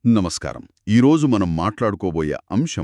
నమస్కారం ఈరోజు మనం మాట్లాడుకోబోయే అంశం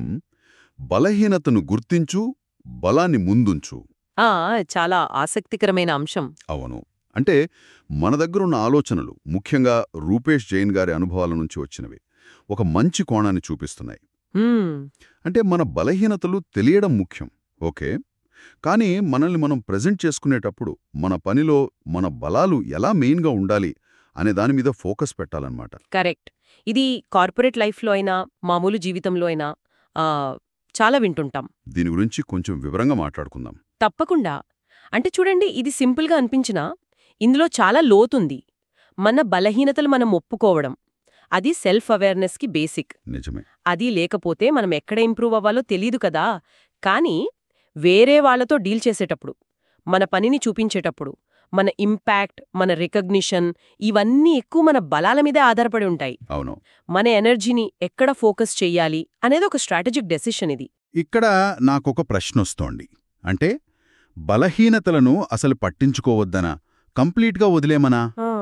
బలహీనతను గుర్తించు బలాన్ని ముందుంచు ఆ చాలా ఆసక్తికరమైన అంశం అవును అంటే మన దగ్గరున్న ఆలోచనలు ముఖ్యంగా రూపేష్ జైన్ గారి అనుభవాల నుంచి వచ్చినవి ఒక మంచి కోణాన్ని చూపిస్తున్నాయి హ్మ్, అంటే మన బలహీనతలు తెలియడం ముఖ్యం ఓకే కానీ మనల్ని మనం ప్రెజెంట్ చేసుకునేటప్పుడు మన పనిలో మన బలాలు ఎలా మెయిన్గా ఉండాలి అనే దాని మీద ఫోకస్ పెట్టాలన్నమాట కరెక్ట్ ఇది కార్పొరేట్ లైఫ్లో అయినా మామూలు జీవితంలో అయినా ఆ, చాలా వింటుంటాం దీని గురించి కొంచెం వివరంగా మాట్లాడుకుందాం తప్పకుండా అంటే చూడండి ఇది సింపుల్గా అనిపించినా ఇందులో చాలా లోతుంది మన బలహీనతలు మనం ఒప్పుకోవడం అది సెల్ఫ్ అవేర్నెస్కి బేసిక్ నిజమే అది లేకపోతే మనం ఎక్కడ ఇంప్రూవ్ అవ్వాలో తెలీదు కదా కానీ వేరే వాళ్ళతో డీల్ చేసేటప్పుడు మన పనిని చూపించేటప్పుడు మన ఇంపాక్ట్ మన రికగ్నిషన్ ఇవన్నీ ఎక్కువ మన బలాల మీదే ఆధారపడి ఉంటాయి అవును మన ఎనర్జీని ఎక్కడ ఫోకస్ చెయ్యాలి అనేది ఒక స్ట్రాటజిక్ డెసిషన్ ఇది ఇక్కడ నాకొక ప్రశ్నొస్తోంది అంటే బలహీనతలను అసలు పట్టించుకోవద్దనా కంప్లీట్గా వదిలేమనా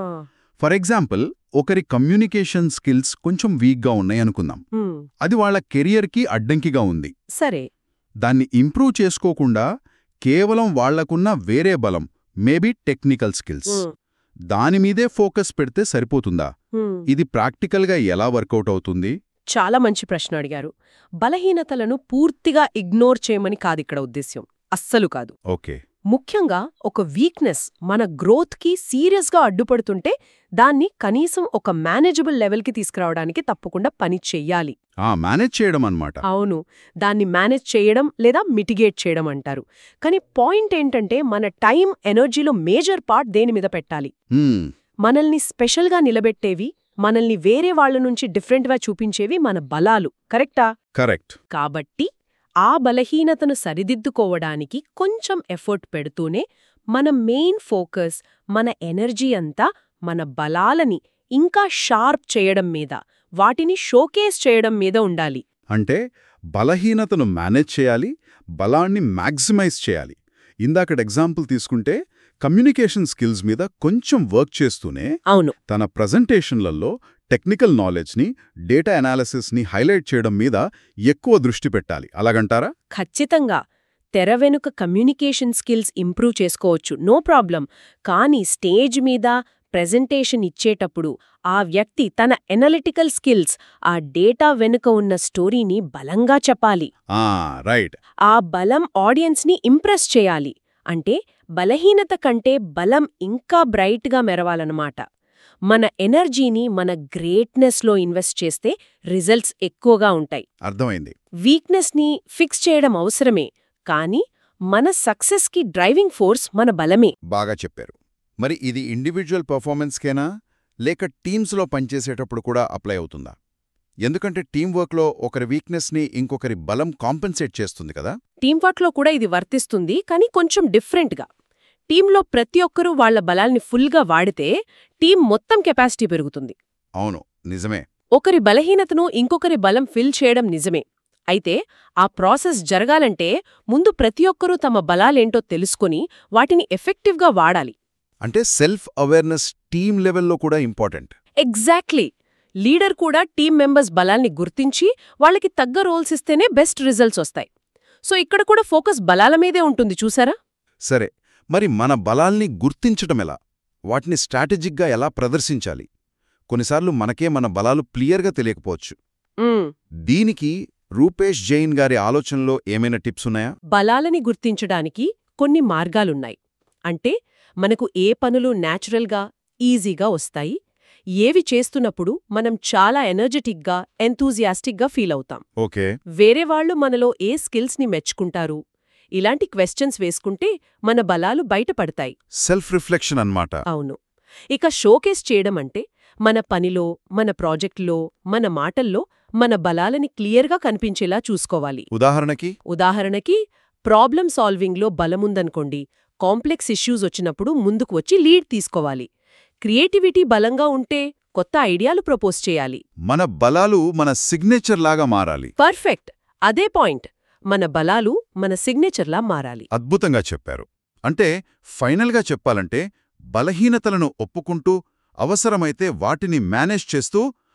ఫర్ ఎగ్జాంపుల్ ఒకరి కమ్యూనికేషన్ స్కిల్స్ కొంచెం వీక్గా ఉన్నాయనుకుందాం హ్మ్, అది వాళ్ళ కెరియర్కి అడ్డంకిగా ఉంది సరే దాన్ని ఇంప్రూవ్ చేసుకోకుండా కేవలం వాళ్లకున్న వేరే బలం మేబీ టెక్నికల్ స్కిల్స్ హ్మ్, దానిమీదే ఫోకస్ పెడితే సరిపోతుందా హ్మ్. ఇది ప్రాక్టికల్గా ఎలా వర్కౌట్ అవుతుంది చాలా మంచి ప్రశ్న అడిగారు బలహీనతలను పూర్తిగా ఇగ్నోర్ చేయమని కాదిక్కడ ఉద్దేశ్యం అస్సలు కాదు ఓకే ముఖ్యంగా ఒక వీక్నెస్ మన గ్రోత్కి సీరియస్గా అడ్డుపడుతుంటే దాన్ని కనీసం ఒక మేనేజబుల్ లెవెల్కి తీసుకురావడానికి తప్పకుండా పని చెయ్యాలి ఆ మేనేజ్ చేయడం అన్నమాట అవును దాన్ని మేనేజ్ చేయడం లేదా మిటిగేట్ చేయడం అంటారు కానీ పాయింట్ ఏంటంటే మన టైం ఎనర్జీలో మేజర్ పార్ట్ దేని మీద పెట్టాలి హ్మ్, మనల్ని స్పెషల్గా నిలబెట్టేవి మనల్ని వేరే వాళ్ళ నుంచి డిఫరెంట్గా చూపించేవి మన బలాలు కరెక్టా కరెక్ట్ కాబట్టి ఆ బలహీనతను సరిదిద్దుకోవడానికి కొంచెం ఎఫర్ట్ పెడుతూనే మన మెయిన్ ఫోకస్ మన ఎనర్జీ అంతా మన బలాలని ఇంకా షార్ప్ చేయడం మీద వాటిని షోకేస్ చేయడం మీద ఉండాలి అంటే బలహీనతను మేనేజ్ చేయాలి బలాన్ని మ్యాక్సిమైజ్ చేయాలి ఇందాకడ ఎగ్జాంపుల్ తీసుకుంటే కమ్యూనికేషన్ స్కిల్స్ మీద కొంచెం వర్క్ చేస్తూనే అవును తన ప్రజెంటేషన్లలో టెక్నికల్ నాలెడ్జ్ని డేటా అనాలిసిస్ని హైలైట్ చేయడం మీద ఎక్కువ దృష్టి పెట్టాలి అలాగంటారా ఖచ్చితంగా తెర వెనుక కమ్యూనికేషన్ స్కిల్స్ ఇంప్రూవ్ చేసుకోవచ్చు నో ప్రాబ్లం కానీ స్టేజ్ మీద ప్రెజెంటేషన్ ఇచ్చేటప్పుడు ఆ వ్యక్తి తన ఎనలిటికల్ స్కిల్స్ ఆ డేటా వెనుక ఉన్న స్టోరీని బలంగా చెప్పాలి ఆ రైట్ ఆ బలం ఆడియన్స్ని ఇంప్రెస్ చేయాలి అంటే బలహీనత కంటే బలం ఇంకా బ్రైట్గా మెరవాలన్నమాట మన ఎనర్జీని మన గ్రేట్నెస్లో ఇన్వెస్ట్ చేస్తే రిజల్ట్స్ ఎక్కువగా ఉంటాయి అర్థమైంది వీక్నెస్ని ఫిక్స్ చేయడం అవసరమే కానీ మన సక్సెస్కి డ్రైవింగ్ ఫోర్స్ మన బలమే బాగా చెప్పారు మరి ఇది ఇండివిజువల్ పర్ఫార్మెన్స్కేనా లేక టీమ్స్లో పనిచేసేటప్పుడు కూడా అప్లై అవుతుందా ఎందుకంటే టీం వర్క్లో ఒకరి వీక్నెస్ని ఇంకొకరి బలం కాంపెన్సేట్ చేస్తుంది కదా టీం వర్క్లో కూడా ఇది వర్తిస్తుంది కానీ కొంచెం డిఫరెంట్గా టీంలో ప్రతి ఒక్కరూ వాళ్ళ బలాల్ని ఫుల్గా వాడితే టీం మొత్తం కెపాసిటీ పెరుగుతుంది అవును నిజమే ఒకరి బలహీనతను ఇంకొకరి బలం ఫిల్ చేయడం నిజమే అయితే ఆ ప్రాసెస్ జరగాలంటే ముందు ప్రతి ఒక్కరూ తమ బలాలేంటో తెలుసుకొని వాటిని ఎఫెక్టివ్గా వాడాలి అంటే సెల్ఫ్ అవేర్నెస్ టీం లెవెల్లో కూడా ఇంపార్టెంట్ ఎగ్జాక్ట్లీ లీడర్ కూడా టీం మెంబర్స్ బలాల్ని గుర్తించి వాళ్ళకి తగ్గ రోల్స్ ఇస్తేనే బెస్ట్ రిజల్ట్స్ వస్తాయి సో ఇక్కడ కూడా ఫోకస్ బలాల మీదే ఉంటుంది చూసారా సరే మరి మన బలాల్ని గుర్తించటం ఎలా వాటిని స్ట్రాటజిక్గా ఎలా ప్రదర్శించాలి కొన్నిసార్లు మనకే మన బలాలు క్లియర్గా తెలియకపోవచ్చు మ్మ్. దీనికి రూపేష్ జైన్ గారి ఆలోచనలో ఏమైనా టిప్స్ ఉన్నాయా బలాలని గుర్తించడానికి కొన్ని మార్గాలున్నాయి అంటే మనకు ఏ పనులు న్యాచురల్గా ఈజీగా వస్తాయి ఏవి చేస్తున్నప్పుడు మనం చాలా ఎనర్జెటిక్గా ఎంతూజియాస్టిక్గా ఫీల్ అవుతాం ఓకే వేరే వాళ్ళు మనలో ఏ స్కిల్స్ని మెచ్చుకుంటారు ఇలాంటి క్వశ్చన్స్ వేసుకుంటే మన బలాలు బయటపడతాయి సెల్ఫ్ రిఫ్లెక్షన్ అన్నమాట అవును ఇక షోకేస్ చేయడం అంటే మన పనిలో మన ప్రాజెక్టులో మన మాటల్లో మన బలాలని క్లియర్గా కనిపించేలా చూసుకోవాలి ఉదాహరణకి ఉదాహరణకి ప్రాబ్లం సాల్వింగ్లో బలముందనుకోండి కాంప్లెక్స్ ఇష్యూస్ వచ్చినప్పుడు ముందుకు వచ్చి లీడ్ తీసుకోవాలి క్రియేటివిటీ బలంగా ఉంటే కొత్త ఐడియాలు ప్రపోజ్ చేయాలి మన బలాలు మన సిగ్నేచర్ లాగా మారాలి పర్ఫెక్ట్ అదే పాయింట్ మన బలాలు మన సిగ్నేచర్లా మారాలి అద్భుతంగా చెప్పారు అంటే ఫైనల్గా చెప్పాలంటే బలహీనతలను ఒప్పుకుంటూ అవసరమైతే వాటిని మేనేజ్ చేస్తూ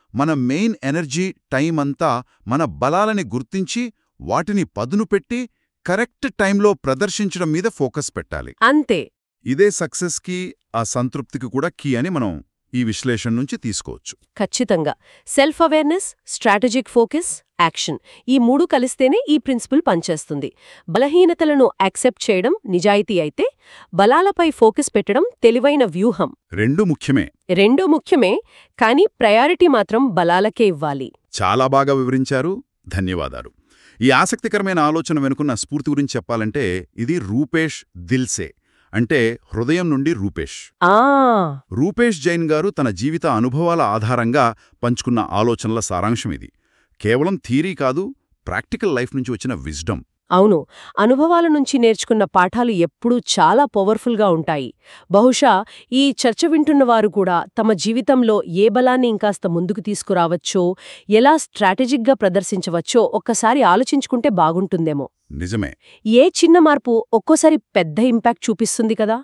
మన మెయిన్ ఎనర్జీ టైం అంతా మన బలాలని గుర్తించి వాటిని పదును పెట్టి కరెక్ట్ టైంలో ప్రదర్శించడం మీద ఫోకస్ పెట్టాలి అంతే ఇదే సక్సెస్కి ఆ సంతృప్తికి కూడా కీ అని మనం ఈ విశ్లేషణ నుంచి తీసుకోవచ్చు ఖచ్చితంగా self awareness strategic focus action ఈ మూడు కలిస్తేనే ఈ ప్రిన్సిపల్ పనిచేస్తుంది బలహీనతలను యాక్సెప్ట్ చేయడం నిజాయితీ అయితే బలాలపై ఫోకస్ పెట్టడం తెలివైన వ్యూహం రెండు ముఖ్యమే రెండూ ముఖ్యమే కానీ ప్రయారిటీ మాత్రం బలాలకే ఇవ్వాలి చాలా బాగా వివరించారు ధన్యవాదాలు ఈ ఆసక్తికరమైన ఆలోచన వెనుకున్న స్ఫూర్తి గురించి చెప్పాలంటే ఇది రూపేష్ దిల్సే అంటే హృదయం నుండి రూపేష్ ఆ రూపేష్ జైన్ గారు తన జీవిత అనుభవాల ఆధారంగా పంచుకున్న ఆలోచనల సారాంశం ఇది కేవలం థీరీ కాదు ప్రాక్టికల్ లైఫ్ నుంచి వచ్చిన విజ్డమ్ అవును అనుభవాల నుంచి నేర్చుకున్న పాఠాలు ఎప్పుడూ చాలా పవర్ఫుల్గా ఉంటాయి బహుశా ఈ చర్చ వింటున్న వారు కూడా తమ జీవితంలో ఏ బలాన్ని ఇంకాస్త ముందుకు తీసుకురావచ్చో ఎలా స్ట్రాటజిక్గా ప్రదర్శించవచ్చో ఒక్కసారి ఆలోచించుకుంటే బాగుంటుందేమో నిజమే ఏ చిన్న మార్పు ఒక్కోసారి పెద్ద ఇంపాక్ట్ చూపిస్తుంది కదా